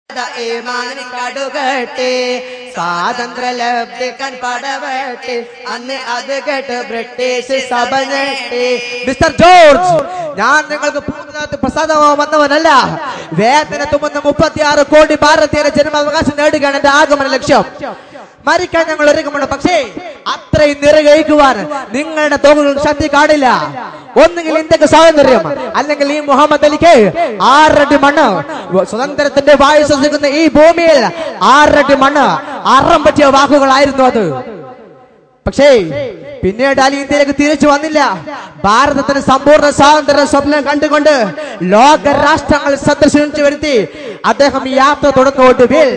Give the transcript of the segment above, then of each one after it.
ഈമാനിൽ കടുകട്ടെ സ്വാതന്ത്ര്യ ലബ്ധിക്കാൻ പടവട്ടെ അന്ന് അത് കേട്ട് ബ്രിട്ടീഷ് സഭ ഞെട്ടി മിസ്റ്റർ ജോർജ് ഞാൻ നിങ്ങൾക്ക് പൂർണ്ണ പ്രസാദമാവാൻ വന്നവനല്ല വേതന തുമ്മുന്ന മുപ്പത്തിയാറ് കോടി ഭാരതീയരെ ജന്മാവകാശം നേടുകയാണ് എന്റെ ആഗമന ലക്ഷ്യം മരിക്കാൻ ഞങ്ങൾ ഒരുക്കമുണ്ട് പക്ഷേ അത്രയും നിറകഴിക്കുവാൻ നിങ്ങളുടെ തോന്നുകൾ ശക്തി കാണില്ല ഒന്നുകിൽ ഇന്ത്യക്ക് സ്വാതന്ത്ര്യം അല്ലെങ്കിൽ ഈ മുഹമ്മദ് അലിക്ക് ആറടി മണ്ണ് സ്വതന്ത്രത്തിന്റെ വായു ശ്വസിക്കുന്ന ഈ ഭൂമിയിൽ ആറടി മണ്ണ് അറം പറ്റിയ വാക്കുകളായിരുന്നു അത് പക്ഷേ പിന്നീട് അലി ഇന്ത്യയിലേക്ക് തിരിച്ചു വന്നില്ല ഭാരതത്തിന് സമ്പൂർണ്ണ സ്വാതന്ത്ര്യ സ്വപ്നം കണ്ടുകൊണ്ട് ലോക രാഷ്ട്രങ്ങൾ സന്ദർശിച്ചു വരുത്തി അദ്ദേഹം ഈ യാത്ര തുടങ്ങുകൊടുവിൽ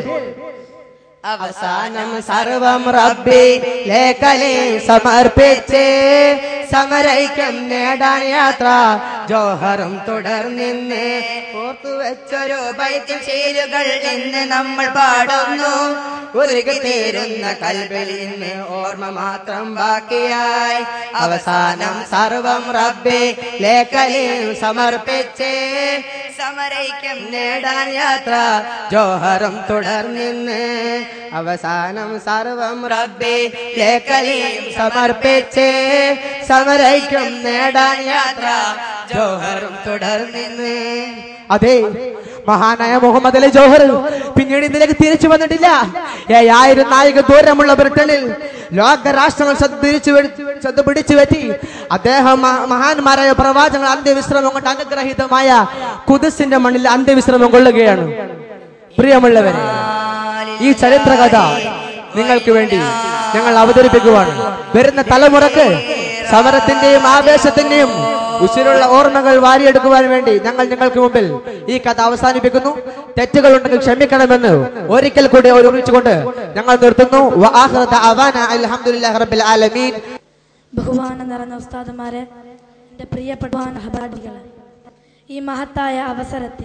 അവസാനം സർവം റബ്ബി ലേഖലെ സമർപ്പിച്ച് സമരൈക്യം നേടാൻ യാത്ര ജോഹറും തുടർന്നിന്ന് ഓർത്തുവെച്ചൊരു ബൈത്തിൽ ശീലുകൾ ഇന്ന് നമ്മൾ പാടുന്നു ഉരുകി തീരുന്ന കൽബിൽ ഇന്ന് ഓർമ്മ മാത്രം ബാക്കിയായി അവസാനം സർവം റബ്ബി ലേഖലെ സമർപ്പിച്ച് സമരൈക്യം നേടാൻ യാത്ര ജോഹറും തുടർന്നിന്ന് അവസാനം സർവം റബ്ബി ലേഖലയും സമർപ്പിച്ച് സമരൈക്യം നേടാൻ യാത്ര ജോഹറും തുടർന്നിന്ന് അതെ മഹാനായ മുഹമ്മദ് അലി ജോഹർ പിന്നീട് ഇതിലേക്ക് തിരിച്ചു വന്നിട്ടില്ല ഏഴായിരം നായിക ദൂരമുള്ള ബ്രിട്ടനിൽ ലോക രാഷ്ട്രങ്ങൾ ശ്രദ്ധ തിരിച്ചു വെ- ശ്രദ്ധ പിടിച്ചു പറ്റി അദ്ദേഹം മ- മഹാന്മാരായ പ്രവാചകങ്ങൾ അന്ത്യവിശ്രമം കൊണ്ട് അനുഗ്രഹീതമായ കുതിസിന്റെ മണ്ണിൽ അന്ത്യവിശ്രമം കൊള്ളുകയാണ് പ്രിയമുള്ളവരെ ഈ ചരിത്ര കഥ നിങ്ങൾക്ക് വേണ്ടി ഞങ്ങൾ അവതരിപ്പിക്കുവാണ് വരുന്ന തലമുറക്ക് സമരത്തിന്റെയും ആവേശത്തിന്റെയും ഉശിരുള്ള ഓർമ്മകൾ വാരിയെടുക്കുവാൻ വേണ്ടി ഞങ്ങൾ നിങ്ങൾക്ക് മുമ്പിൽ ഈ കഥ അവസാനിപ്പിക്കുന്നു തെറ്റുകൾ ഉണ്ടെങ്കിൽ ക്ഷമിക്കണമെന്ന് ഒരിക്കൽ കൂടി ഓർമ്മിച്ചുകൊണ്ട് ഞങ്ങൾ നിർത്തുന്നു വആഖിറ ദഅവാന അൽഹംദുലില്ലാഹി റബ്ബിൽ ആലമീൻ ബഹുമാനം നിറഞ്ഞ ഉസ്താദുമാരെ എൻ്റെ പ്രിയപ്പെട്ട സഹപാഠികളെ ഈ മഹത്തായ അവസരത്തിൽ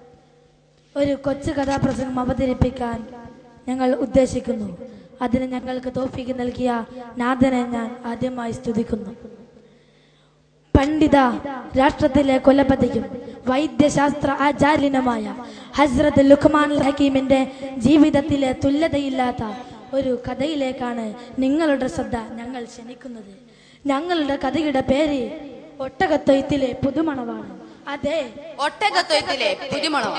ഒരു കൊച്ചു കഥാപ്രസംഗം അവതരിപ്പിക്കാൻ ഞങ്ങൾ ഉദ്ദേശിക്കുന്നു അതിന് ഞങ്ങൾക്ക് തോഫിക്ക് നൽകിയ നാഥനെ ഞാൻ ആദ്യമായി സ്തുതിക്കുന്നു പണ്ഡിത രാഷ്ട്രത്തിലെ കൊലപതിയും വൈദ്യശാസ്ത്ര ആചാര്യനുമായ ഹസ്രത്ത് ലുഖ്മാൻ ഹക്കീമിന്റെ ജീവിതത്തിലെ തുല്യതയില്ലാത്ത ഒരു കഥയിലേക്കാണ് നിങ്ങളുടെ ശ്രദ്ധ ഞങ്ങൾ ക്ഷണിക്കുന്നത് ഞങ്ങളുടെ കഥയുടെ പേര് ഒട്ടകത്തൊയ്ത്തിലെ പുതുമണവാണ് അതെ ഒട്ടകത്തൊയ്ത്തിലെ പുതുമണം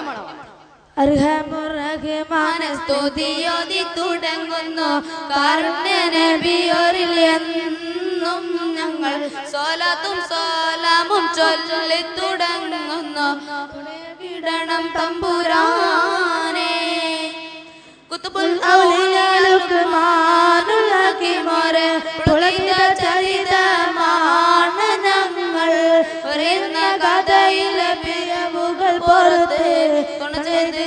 അർഹമുറഹ്മാൻ സ്തുതിയോതി തുടങ്ങുന്നു കാരുണ്യ നബിയോരിൽ എന്നും ഞങ്ങൾ സോലാത്തും സോലാമും ചൊല്ലി തുടങ്ങുന്നു കിടണം തമ്പുരാനെ കുത്തുബുൽ ഔലിയാലുക്കുമാനുൽ ഹക്കീമോരെ പുളകിത ചരിതമാണ് ഞങ്ങൾ ഒരെന്ന കഥയിലെ പിഴവുകൾ പുറത്ത് തുണ ചെയ്ത്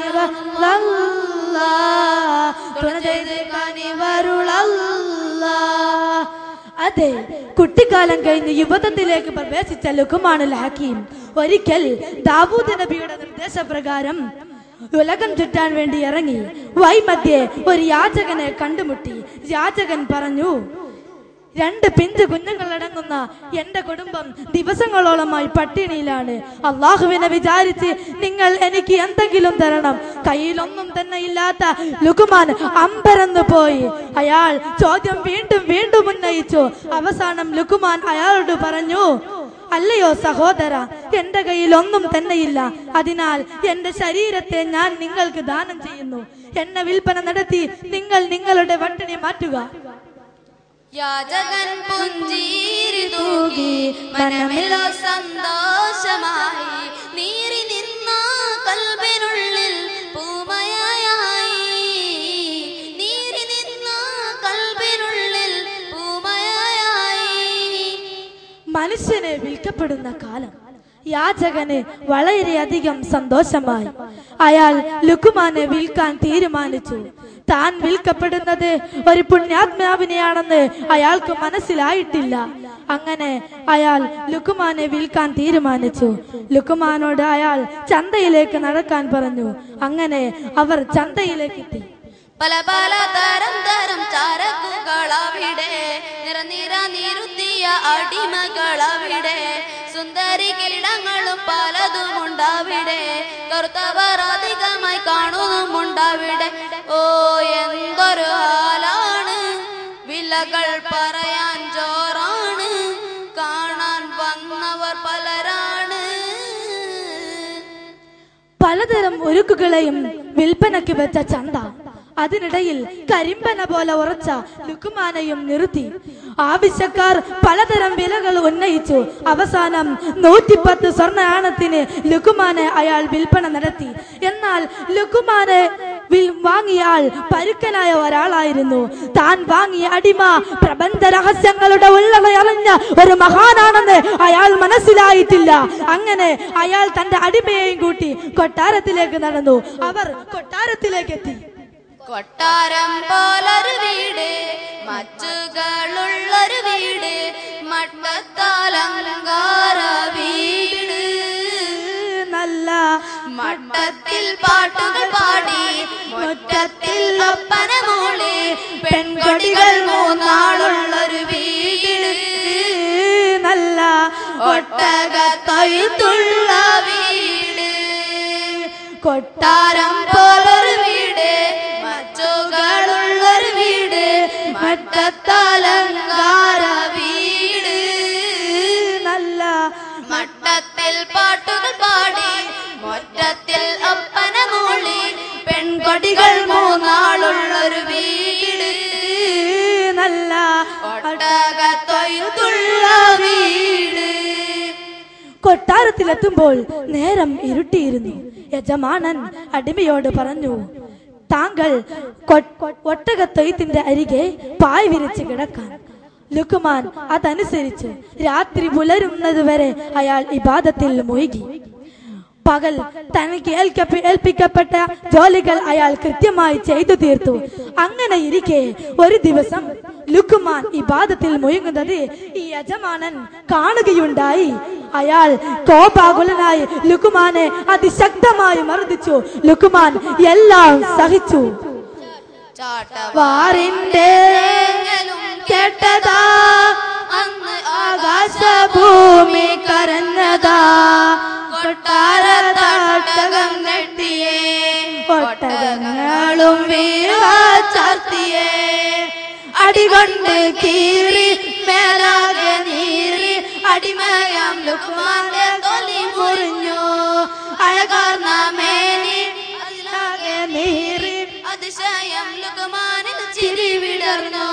കരുണ തുണ ചെയ്ത് കനിവരുളല്ല അതെ കുട്ടിക്കാലം കഴിഞ്ഞ് യുവതത്തിലേക്ക് പ്രവേശിച്ച ലുക്കുമാനുൽ ഹക്കീം ഒരിക്കൽ ദാവൂദ് നബിയുടെ നിർദ്ദേശപ്രകാരം ഉലകം ചുറ്റാൻ വേണ്ടി ഇറങ്ങി വൈമധ്യേ ഒരു യാചകനെ കണ്ടുമുട്ടി യാചകൻ പറഞ്ഞു രണ്ട് പിഞ്ചു കുഞ്ഞുങ്ങളടങ്ങുന്ന എന്റെ കുടുംബം ദിവസങ്ങളോളമായി പട്ടിണിയിലാണ് അള്ളാഹുവിനെ വിചാരിച്ച് നിങ്ങൾ എനിക്ക് എന്തെങ്കിലും തരണം കയ്യിലൊന്നും തന്നെ ഇല്ലാത്ത ലുക്കുമാൻ അമ്പരന്ന് പോയി അയാൾ ചോദ്യം വീണ്ടും വീണ്ടും ഉന്നയിച്ചു അവസാനം ലുക്കുമാൻ അയാളോട് പറഞ്ഞു അല്ലയോ സഹോദര എന്റെ കയ്യിൽ ഒന്നും തന്നെയില്ല അതിനാൽ എന്റെ ശരീരത്തെ ഞാൻ നിങ്ങൾക്ക് ദാനം ചെയ്യുന്നു എന്നെ വിൽപ്പന നടത്തി നിങ്ങൾ നിങ്ങളുടെ വട്ടിനെ മാറ്റുക യാചകൻ പുഞ്ചീരി തൂകി മനമിലോ സന്തോഷമായി നീറി നിന്ന കൽബിനുള്ളിൽ പൂമയായി നീറി നിന്ന കൽബിനുള്ളിൽ പൂമയായി മനുഷ്യനെ വിൽക്കപ്പെടുന്ന കാലം യാചകന് വളരെയധികം സന്തോഷമായി അയാൾ ലുക്കുമാനെ വിൽക്കാൻ തീരുമാനിച്ചു താൻ വിൽക്കപ്പെടുന്നത് ഒരു പുണ്യാത്മാവിനെയാണെന്ന് അയാൾക്ക് മനസ്സിലായിട്ടില്ല അങ്ങനെ അയാൾ ലുക്കുമാനെ വിൽക്കാൻ തീരുമാനിച്ചു ലുക്കുമാനോട് അയാൾ ചന്തയിലേക്ക് നടക്കാൻ പറഞ്ഞു അങ്ങനെ അവർ ചന്തയിലേക്ക് എത്തി പല പല തരം തരം ചരക്കുകളവിടെ നിറനിറ നിരുത്തിയ അടിമകളവിടെ സുന്ദരി കിരീടങ്ങളും പലതും ഉണ്ടാവിടെ കറുത്തവർ അധികമായി കാണുന്നു ഓ എന്തൊരു ഹാലാണ് വിലകൾ പറയാൻ ജോറാണ് കാണാൻ വന്നവർ പലരാണ് പലതരം ഒരുക്കുകളെയും വിൽപ്പനയ്ക്ക് വെച്ച ചന്ത അതിനിടയിൽ കരിമ്പന പോലെ ഉറച്ച ലുക്കുമാനയും നിർത്തി ആവശ്യക്കാർ പലതരം വിലകൾ ഉന്നയിച്ചു അവസാനം നൂറ്റിപ്പത്ത് സ്വർണ്ണ ആണത്തിന് ലുക്കുമാനെ അയാൾ വിൽപ്പന നടത്തി എന്നാൽ ലുക്കുമാനെ വിൽ- വാങ്ങിയ ആൾ പരുക്കനായ ഒരാളായിരുന്നു താൻ വാങ്ങിയ അടിമ പ്രപഞ്ച രഹസ്യങ്ങളുടെ ഉള്ളറിഞ്ഞ ഒരു മഹാനാണെന്ന് അയാൾ മനസ്സിലായിട്ടില്ല അങ്ങനെ അയാൾ തന്റെ അടിമയെയും കൂട്ടി കൊട്ടാരത്തിലേക്ക് നടന്നു അവർ കൊട്ടാരത്തിലേക്ക് എത്തി കൊട്ടാരം പോലൊരു വീട് മച്ചുകളുള്ളൊരു വീട് മട്ടത്താലങ്കാര വീട് നല്ല മട്ടത്തിൽ പാട്ടുകൾ പാടി മുറ്റത്തിൽ ഒപ്പന മൂളി പെൺകൊടികൾ മൂന്നാളുള്ളൊരു വീട് നല്ല ഒട്ടകത്തൊഴുത്തുള്ള വീട് കൊട്ടാരം കൊട്ടാരം പോലൊരു വീട് മച്ചുകളുള്ളൊരു വീട് മട്ടത്താലങ്കാര വീട് നല്ല മട്ടത്തിൽ പാട്ടുകൾ പാടി മുറ്റത്തിൽ ഒപ്പന മൂളി പെൺകൊടികൾ മൂന്നാളുള്ളൊരു വീട് നല്ല ഒട്ടകത്തൊഴുത്തുള്ള വീട് കൊട്ടാരത്തിലെത്തുമ്പോൾ നേരം ഇരുട്ടിയിരുന്നു യജമാനൻ അടിമയോട് പറഞ്ഞു താങ്കൾ കൊ- ഒട്ടകത്തൊയ്ത്തിന്റെ അരികെ പായ് വിരിച്ച് കിടക്കാൻ ലുക്കുമാൻ അതനുസരിച്ച് രാത്രി പുലരുന്നതുവരെ അയാൾ ഇബാദത്തിൽ മുഴുകി പകൽ തനിക്ക് ഏൽക്കപ്പ- ഏൽപ്പിക്കപ്പെട്ട ജോലികൾ അയാൾ കൃത്യമായി ചെയ്തു തീർത്തു അങ്ങനെ ഇരിക്കെ ഒരു ദിവസം ലുക്കുമാൻ ഇബാദത്തിൽ മുയങ്ങുന്നത് ഈ യജമാനൻ കാണുകയുണ്ടായി അയാൾ കോപാകുലനായി ലുക്കുമാനെ അതിശക്തമായി മർദ്ദിച്ചു ലുക്കുമാൻ എല്ലാം സഹിച്ചു വാറിന്റെ കേട്ടതാ അന്ന് ആകാശഭൂമി കരഞ്ഞതാ കൊട്ടാരത്തട്ടകം നെട്ടിയേ ഒട്ടകങ്ങളും വീഴാച്ചാർത്തിയേ അടികൊണ്ട് കീറി മേലാകെ നീറി അടിമയാം ലുക്കുമാന്റെ തൊലി മുറിഞ്ഞു അഴകാർന്ന മേനി അതിലാകെ നീറി അതിശയം ലുക്കുമാനിൽ ചിരി വിടർന്നു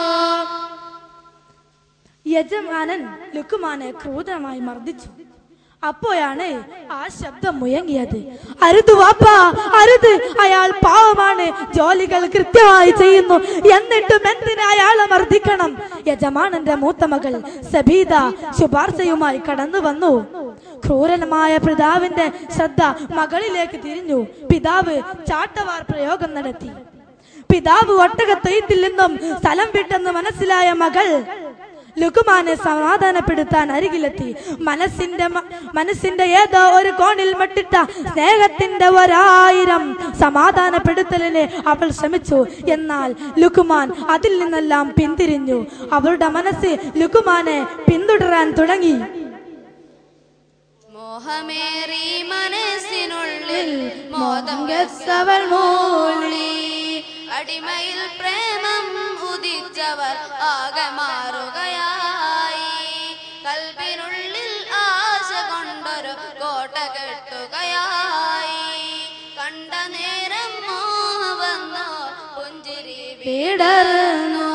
യജമാനൻ ലുക്കുമാനെ ക്രൂരമായി മർദ്ദിച്ചു അപ്പോഴാണ് ആ ശബ്ദം മുയങ്ങിയത് അരുത് വാപ്പ അരുത് അയാൾ പാവമാണ് ജോലികൾ കൃത്യമായി ചെയ്യുന്നു എന്നിട്ടും എന്തിന് അയാളെ മർദ്ദിക്കണം യജമാനന്റെ മൂത്ത മകൾ സബീദ ശുപാർശയുമായി കടന്നു വന്നു ക്രൂരമായ പിതാവിന്റെ ശ്രദ്ധ മകളിലേക്ക് തിരിഞ്ഞു പിതാവ് ചാട്ടവാർ പ്രയോഗം നടത്തി പിതാവ് ഒട്ടകത്തൊയ്ത്തിൽ നിന്നും സ്ഥലം വിട്ടെന്ന് മനസ്സിലായ മകൾ ലുക്കുമാനെ സമാധാനപ്പെടുത്താൻ അരികിലെത്തി മനസ്സിന്റെ മ- മനസ്സിന്റെ ഏതോ ഒരു കോണിൽ മട്ടിട്ട സ്നേഹത്തിന്റെ ഒരായിരം സമാധാനപ്പെടുത്തലിന് അവൾ ശ്രമിച്ചു എന്നാൽ ലുക്കുമാൻ അതിൽ നിന്നെല്ലാം പിന്തിരിഞ്ഞു അവളുടെ മനസ്സ് ലുക്കുമാനെ പിന്തുടരാൻ തുടങ്ങി മോഹമേറി മനസ്സിനുള്ളിൽ മോദം ഗസവൾ മൂളി അടിമയിൽ പ്രേമം ഉദിച്ചവർ ആകെ മാറുകയായി കൽബിനുള്ളിൽ ആശ കൊണ്ടൊരു കോട്ട കെട്ടുകയായി കണ്ട നേരം മോഹവന്നോ പുഞ്ചിരി വീടർന്നു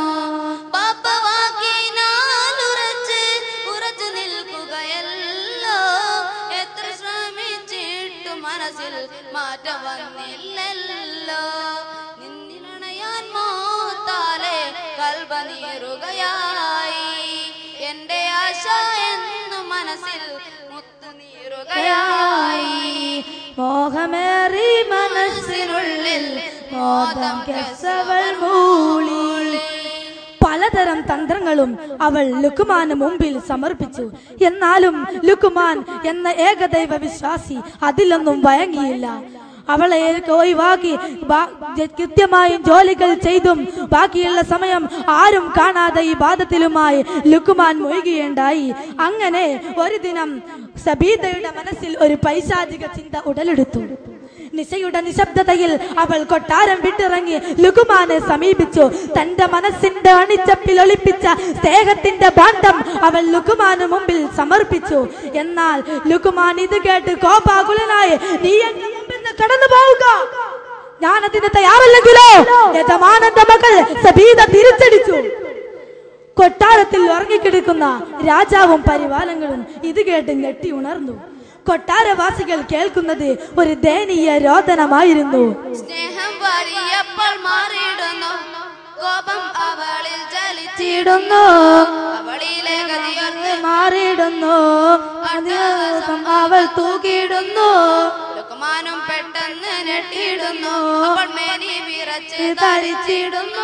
പാപ്പവാക്കിനാലുറച്ച് ഉറച്ചു നിൽക്കുകയല്ലോ എത്ര ശ്രമിച്ചിട്ടു മനസ്സിൽ മാറ്റം വന്നില്ലല്ലോ നിന്നിണയാൻ മോത്താലെ കൽബനീറുകയായി എന്റെ ആശ എന്നു മനസ്സിൽ മുത്തുനീറുകയായി മോഹമേറി മനസ്സിനുള്ളിൽ മോദം കെസവൾ മൂളി പലതരം തന്ത്രങ്ങളും അവൾ ലുക്കുമാന് മുമ്പിൽ സമർപ്പിച്ചു എന്നാലും ലുക്കുമാൻ എന്ന ഏകദൈവ വിശ്വാസി അതിലൊന്നും വഴങ്ങിയില്ല അവളെ ഒഴിവാക്കി ബാ- കൃത്യമായും ജോലികൾ ചെയ്തും ബാക്കിയുള്ള സമയം ആരും കാണാതെ ഈ ബാധത്തിലുമായി ലുക്കുമാൻ മുഴുകുകയുണ്ടായി അങ്ങനെ ഒരു ദിനം സബീദയുടെ മനസ്സിൽ ഒരു പൈശാചിക ചിന്ത ഉടലെടുത്തു നിശയുടെ നിശബ്ദതയിൽ അവൾ കൊട്ടാരം വിട്ടിറങ്ങി ലുകുമാനെ സമീപിച്ചു തന്റെ മനസ്സിന്റെ അണിച്ചപ്പിൽ ഒളിപ്പിച്ച സ്നേഹത്തിന്റെ ഭാണ്ഡം അവൾ ലുകുമാന് മുമ്പിൽ സമർപ്പിച്ചു എന്നാൽ ലുകുമാൻ ഇത് കേട്ട് കോപാകുലനായി നീ എന്റെ മുമ്പിൽ നിന്ന് കടന്നു പോവുക ഞാൻ അതിന് തയ്യാറല്ലെങ്കിലോ യജമാനന്റെ മകൾ സബീത തിരിച്ചടിച്ചു കൊട്ടാരത്തിൽ ഉറങ്ങിക്കിടക്കുന്ന രാജാവും പരിവാലങ്ങളും ഇത് കേട്ട് ഞെട്ടി ഉണർന്നു കൊട്ടാരവാസികൾ കേൾക്കുന്നത് ഒരു ദയനീയ രോദനമായിരുന്നു സ്നേഹം വലിയപ്പോൾ മാറിയിടുന്നു കോപം അവളിൽ ചലിച്ചിടുന്നു ചീടുന്നു അവളിലെ ഗതിയോർത്ത് മാറിയിടുന്നു ദിവസം അവൾ തൂക്കിയിടുന്നു ലുക്മാനും പെട്ടെന്ന് ഞെട്ടിയിടുന്നു അവൾ മേനി വിറച്ച് തരിച്ചിടുന്നു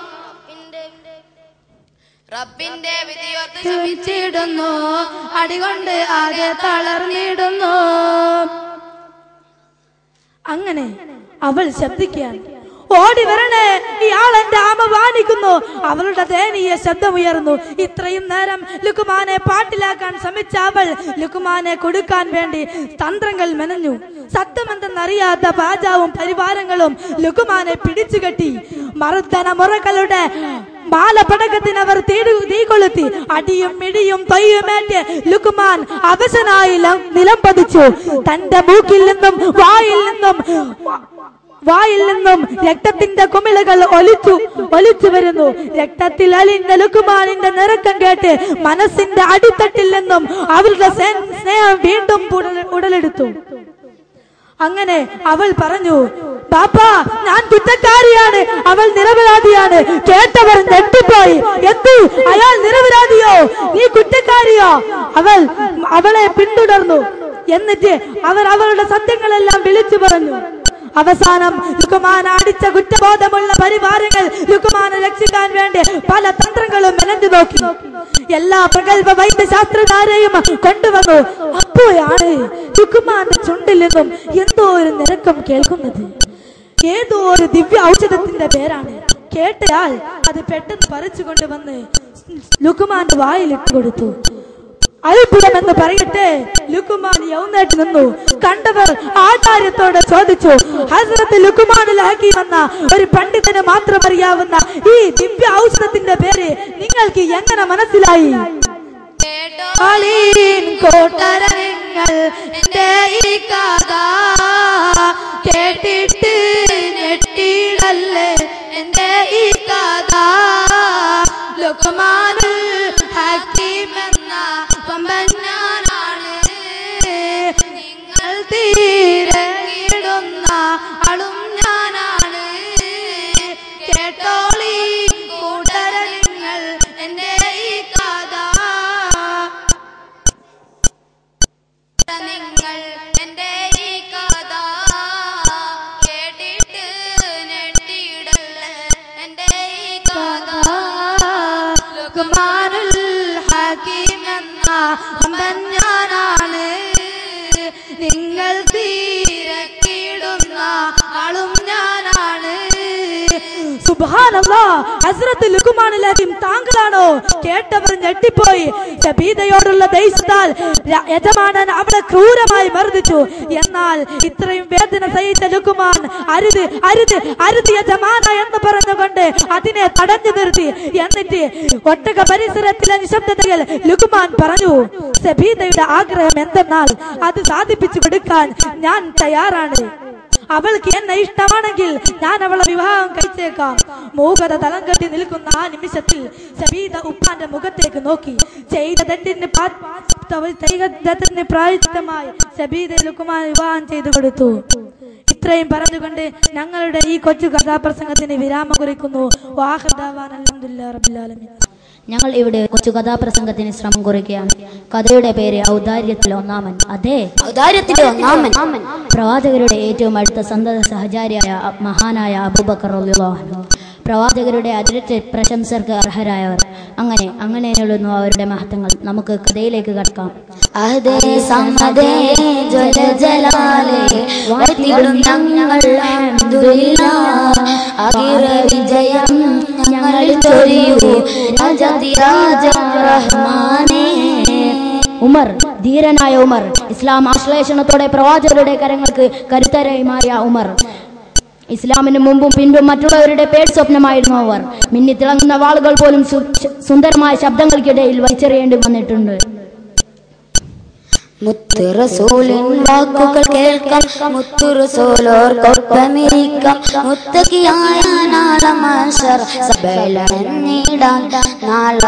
റബ്ബിന്റെ വിധിയോർത്ത് ചുമിച്ചിടുന്നു അടികൊണ്ട് ആകെ തളർന്നിടുന്നു അങ്ങനെ അവൾ ശബ്ദിക്കാൻ ഓടി വരണേ ഇയാൾ എന്റെ ആമ വാണിക്കുന്നു അവളുടെ ദയനീയ ശബ്ദമുയർന്നു ഇത്രയും നേരം ലുക്കുമാനെ പാട്ടിലാക്കാൻ ശ്രമിച്ച അവൾ ലുക്കുമാനെ കൊടുക്കാൻ വേണ്ടി തന്ത്രങ്ങൾ മെനഞ്ഞു സത്യമെന്തെന്നറിയാത്ത പാജാവും പരിവാരങ്ങളും ലുക്കുമാനെ പിടിച്ചുകെട്ടി മറുത്തന മുറകളുടെ മാലപടകത്തിനവർ തീടു തീ കൊളുത്തി അടിയും മിടിയും തൊയ്യുമേറ്റ് ലുക്കുമാൻ അവശനായി ല- നിലം പതിച്ചു തന്റെ മൂക്കിൽ നിന്നും വായിൽ നിന്നും വായിൽ നിന്നും രക്തത്തിന്റെ കുമിളകൾ ഒലിച്ചു ഒലിച്ചു വരുന്നു രക്തത്തിൽ അലിഞ്ഞ ലുക്കുമാനിന്റെ നിറക്കം കേട്ട് മനസ്സിന്റെ അടിത്തട്ടിൽ നിന്നും അവരുടെ സേ- സ്നേഹം വീണ്ടും ഉടല- ഉടലെടുത്തു അങ്ങനെ അവൾ പറഞ്ഞു പാപ്പ ഞാൻ കുറ്റക്കാരിയാണ് അവൾ നിരപരാധിയാണ് കേട്ടവർ ഞെട്ടിപ്പോയി എന്തു അയാൾ നിരപരാധിയോ നീ കുറ്റക്കാരിയോ അവൾ അവളെ പിന്തുടർന്നു എന്നിട്ട് അവർ അവളുടെ സത്യങ്ങളെല്ലാം വിളിച്ചു പറഞ്ഞു അവസാനം ലുക്കുമാൻ അടിച്ച കുറ്റബോധമുള്ള പരിവാരങ്ങൾ ലുക്കുമാനെ രക്ഷിക്കാൻ വേണ്ടി പല തന്ത്രങ്ങളും മെനഞ്ഞു നോക്കി എല്ലാ പ്രഗത്ഭ വൈദ്യശാസ്ത്രജ്ഞരെയും കൊണ്ടുവന്നു അപ്പോഴാണ് ലുക്കുമാന്റെ ചുണ്ടിൽ നിന്നും എന്തോ ഒരു നിരക്കം കേൾക്കുന്നത് ഏതോ ഒരു ദിവ്യ ഔഷധത്തിന്റെ പേരാണ് കേട്ടയാൾ അത് പെട്ടെന്ന് പറിച്ചു കൊണ്ടുവന്ന് ലുക്കുമാന്റെ വായിലിട്ട് കൊടുത്തു അത്ഭുതമെന്ന് പറയട്ടെ ലുക്കുമാൻ യൗന്നേറ്റ് നിന്നു കണ്ടവർ ആചാര്യത്തോട് ചോദിച്ചു ഹസ്രത്ത് ലുക്കുമാനിൽ ഹക്കീം എന്ന ഒരു പണ്ഡിതന് മാത്രം അറിയാവുന്ന ഈ ദിവ്യ ഔഷധത്തിന്റെ പേര് നിങ്ങൾക്ക് എങ്ങനെ മനസ്സിലായി കേട്ടോ അളീൻ കോട്ടരങ്ങൾ എന്റെ ഈ കഥ കേട്ടിട്ട് ഞെട്ടിയിടല്ലേ എന്റെ ഈ കഥ ലുക്മാനുൽ ഹക്കീം എന്ന പമ്പൻ ഞാനാണ് നിങ്ങൾ തീരങ്ങിടുന്ന ആളും ഞാനാണ് കേട്ടോളി കൂട്ടര നിങ്ങൾ എന്റെ ഈ കഥ നിങ്ങൾ എന്റെ ഈ കഥ കേട്ടിട്ട് ഞെട്ടിയിടല്ലേ എന്റെ ഈ കഥ ലുക്മാനുൽ ഹക്കീം എന്ന അമ്പൻ ഞാനാണ് നിങ്ങൾ തീരക്കിടുന്ന ആളും ഞാനാണ് സുബ്ഹാനല്ലാ ഹസ്രത്ത് ലുക്മാനുൽ ഹക്കീം താങ്കളാണോ കേട്ടവർ ഞെട്ടിപ്പോയി സബീദയോടുള്ള ദേഷ്യത്താൽ ര- യജമാനൻ അവളെ ക്രൂരമായി മർദ്ദിച്ചു എന്നാൽ ഇത്രയും വേദന സഹിച്ച ലുക്കുമാൻ അരുത് അരുത് അരുത് യജമാന എന്ന് പറഞ്ഞുകൊണ്ട് അതിനെ തടഞ്ഞു നിർത്തി എന്നിട്ട് ഒട്ടക പരിസരത്തിലെ നിശബ്ദതയിൽ ലുക്കുമാൻ പറഞ്ഞു സബീദയുടെ ആഗ്രഹം എന്തെന്നാൽ അത് സാധിപ്പിച്ചു കൊടുക്കാൻ ഞാൻ തയ്യാറാണ് അവൾക്ക് എന്നെ ഇഷ്ടമാണെങ്കിൽ ഞാൻ അവളെ വിവാഹം കഴിച്ചേക്കാം മൂകത തലം കെട്ടി നിൽക്കുന്ന ആ നിമിഷത്തിൽ സബീദ ഉപ്പാന്റെ മുഖത്തേക്ക് നോക്കി ചെയ്ത തെറ്റിന് പാ- ചെയ്ത തെറ്റിന് പ്രായച്ചിത്തമായി സബീദ ലുക്കുമാൻ വിവാഹം ചെയ്തു കൊടുത്തു ഇത്രയും പറഞ്ഞുകൊണ്ട് ഞങ്ങളുടെ ഈ കൊച്ചു കഥാപ്രസംഗത്തിന് വിരാമം കുറിക്കുന്നു വാഹദാവാൻ അൽഹംദുലില്ലാ റബ്ബിൽ ആലമീൻ ഞങ്ങൾ ഇവിടെ കൊച്ചു കഥാപ്രസംഗത്തിന് ശ്രമം കുറിക്കുകയാണ് കഥയുടെ പേര് ഔദാര്യത്തിൽ ഒന്നാമൻ അതെ ഔദാര്യത്തിന്റെ ഒന്നാമൻ പ്രവാചകരുടെ ഏറ്റവും അടുത്ത സന്തത സഹചാരിയായ അ- മഹാനായ അബൂബക്കർ റളിയല്ലാഹു അൻഹു പ്രവാചകരുടെ അതിരറ്റ പ്രശംസർക്ക് അർഹരായവർ അങ്ങനെ അങ്ങനെ എഴുതുന്നു അവരുടെ മഹത്വങ്ങൾ നമുക്ക് കഥയിലേക്ക് കടക്കാം അഹദേ സമ്മദേ ജല ജലാലേ വാഴ്ത്തിടും ഞങ്ങൾ അൽഹംദുലില്ലാ അഖിറ വിജയം ഞങ്ങളിൽ ചൊരിയൂ രാജാതി രാജ റഹ്മാനേ ഉമർ ധീരനായ ഉമർ ഇസ്ലാം ആശ്ലേഷണത്തോടെ പ്രവാചകരുടെ കരങ്ങൾക്ക് കരുത്തരായി മാറിയ ഉമർ ഇസ്ലാമിന് മുമ്പും പിൻപും മറ്റുള്ളവരുടെ പേട് സ്വപ്നമായിരുന്നു അവർ മിന്നിത്തിളങ്ങുന്ന വാളുകൾ പോലും സു- സുന്ദരമായ ശബ്ദങ്ങൾക്കിടയിൽ വലിച്ചെറിയേണ്ടി വന്നിട്ടുണ്ട് മുത്ത് റസൂലിൻ വാക്കുകൾ കേൾക്കാം മുത്തു റസൂലോർക്കൊപ്പമിരിക്കാം മുത്തക്കിയായ നാള മഷർ സബലണഞ്ഞിടാൻ നാള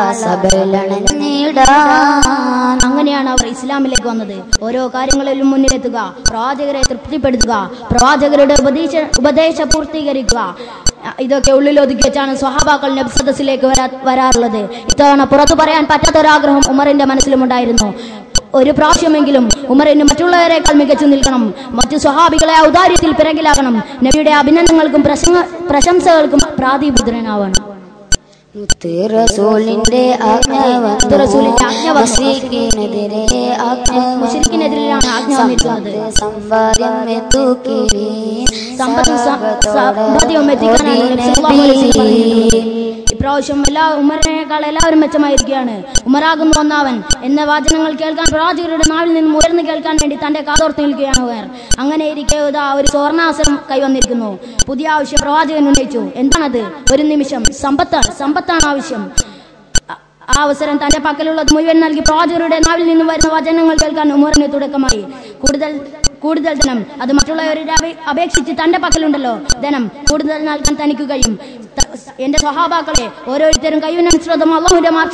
സബലണഞ്ഞിടാൻ അങ്ങനെയാണ് അവർ ഇസ്ലാമിലേക്ക് വന്നത് ഓരോ കാര്യങ്ങളിലും മുന്നിലെത്തുക പ്രവാചകരെ തൃപ്തിപ്പെടുത്തുക പ്രവാചകരുടെ ഉപദേശ ഉപദേശ പൂർത്തീകരിക്കുക ഇതൊക്കെ ഉള്ളിലൊതുക്കി വെച്ചാണ് സ്വഹാബാക്കൾ നബി സദസ്സിലേക്ക് വരാ വരാറുള്ളത് ഇത്തവണ പുറത്തു പറയാൻ പറ്റാത്തൊരാഗ്രഹം ഉമറിന്റെ മനസ്സിലുമുണ്ടായിരുന്നു ഒരു പ്രാവശ്യമെങ്കിലും ഉമറിന് മറ്റുള്ളവരെക്കാൾ മികച്ചു നിൽക്കണം മറ്റു സ്വഹാബികളെ ഔദാര്യത്തിൽ പിറകിലാകണം നബിയുടെ അഭിനന്ദനങ്ങൾക്കും പ്രശംസ പ്രശംസകൾക്കും പ്രാതിപുത്രനാവണം മുത്ത് റസൂലിന്റെ ആജ്ഞ മുത്ത് റസൂലിന്റെ ആജ്ഞ വന്നു. മുസ്ലിക്കിനെതിരെ ആജ്ഞ വന്നു. മുശ്രിക്കിനെതിരെയാണ് ആജ്ഞ വന്നിട്ടുള്ളത് സമ്പാദ്യം എത്തൂക്കി സമ്പത്തും സ- സമ്പദ്യവും എത്തിക്കാനാണ് നബി സല്ലല്ലാഹു അലൈഹി വസല്ലം പറഞ്ഞിട്ടുള്ളത്. ഇപ്രാവശ്യം എല്ലാ ഉമറിനേക്കാൾ എല്ലാവരും മെച്ചമായിരിക്കുകയാണ് ഉമറാകുന്നു ഒന്നാവൻ എന്ന വാചനങ്ങൾ കേൾക്കാൻ പ്രവാചകരുടെ നാവിൽ നിന്നും ഉയർന്നു കേൾക്കാൻ വേണ്ടി തന്റെ കാതോർത്ത് നിൽക്കുകയാണ് ഉയർ അങ്ങനെ ഇരിക്കെ ഇതാ ഒരു സുവർണാസനം കൈവന്നിരിക്കുന്നു പുതിയ ആവശ്യം പ്രവാചകൻ ഉന്നയിച്ചു എന്താണത് ഒരു നിമിഷം സമ്പത്താണ് സമ്പത്താണ് ആവശ്യം ആ- ആ അവസരം തന്റെ പക്കലുള്ളത് മുഴുവൻ നൽകി പ്രവാചകരുടെ നാവിൽ നിന്നും വരുന്ന വചനങ്ങൾ കേൾക്കാൻ ഉമറിന് തുടക്കമായി കൂടുതൽ കൂടുതൽ ധനം അത് മറ്റുള്ളവരുടെ അപേ- അപേക്ഷിച്ച് തന്റെ പക്കലുണ്ടല്ലോ ധനം കൂടുതൽ നൽകാൻ തനിക്ക് കഴിയും ത- എന്റെ സ്വഹാബാക്കളെ ഓരോരുത്തരും കഴിവിനനുസൃതം അള്ളാഹുന്റെ മാർഗം